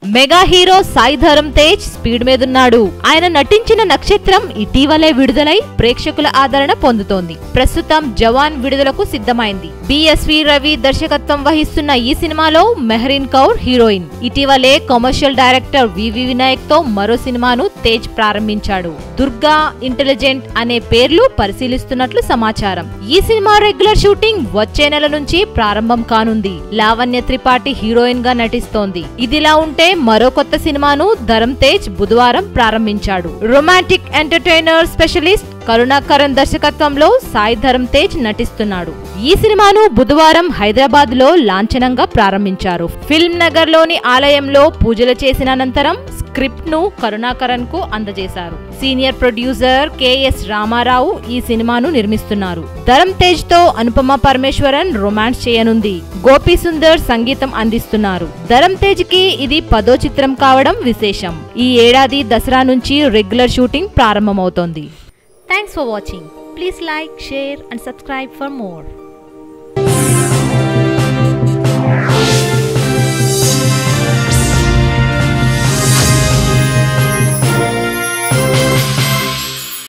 mega hero Sai Dharam Tej speed మీదున్నాడు ఆయన నటించిన నక్షత్రం ఇటీవలే విడుదలై ప్రేక్షకుల ఆదరణ పొందుతోంది ప్రస్తుతం జవాన్ విడుదలకు సిద్ధమైంది బిఎస్వి రవి దర్శకత్వం వహిస్తున్న ఈ సినిమాలో మెహరీన్ కౌర్ హీరోయిన్ ఇటీవలే కమర్షియల్ డైరెక్టర్ వివి వినాయక్ తో మరో సినిమాను తేజ్ ప్రారంభించాడు దుర్గా ఇంటెలిజెంట్ అనే పేర్లు పరిశీలిస్తున్నట్లు సమాచారం ఈ సినిమా రెగ్యులర్ షూటింగ్ వచ్చే నెల నుంచి ప్రారంభం కానుంది లావణ్య త్రిపాఠి హీరోయిన్ గా నటిస్తోంది ఇదిలా ఉంటే మరో కొత్త సినిమాను ధరమ్ తేజ్ బుధవారం ప్రారంభించాడు రొమాంటిక్ ఎంటర్టైనర్ స్పెషలిస్ట్ కరుణాకరణ్ దర్శకత్వంలో సాయి ధరమ్ తేజ్ నటిస్తున్నాడు ఈ సినిమాను బుధవారం హైదరాబాద్ లో లాంఛనంగా ప్రారంభించారు ఫిల్మ్ నగర్ లోని ఆలయంలో పూజలు చేసిన అనంతరం స్క్రిప్ట్ ను కరుణాకరణ్ కు అందజేశారు సీనియర్ ప్రొడ్యూసర్ కెఎస్ రామారావు ఈ సినిమాను నిర్మిస్తున్నారు ధరమ్ తేజ్ తో అనుపమ పరమేశ్వరన్ రొమాన్స్ చేయనుంది గోపి సుందర్ సంగీతం అందిస్తున్నారు ధరమ్ తేజ్ కి ఇది పదో చిత్రం కావడం విశేషం ఈ ఏడాది దసరా నుంచి రెగ్యులర్ షూటింగ్ ప్రారంభమవుతోంది thanks for watching please like share and subscribe for more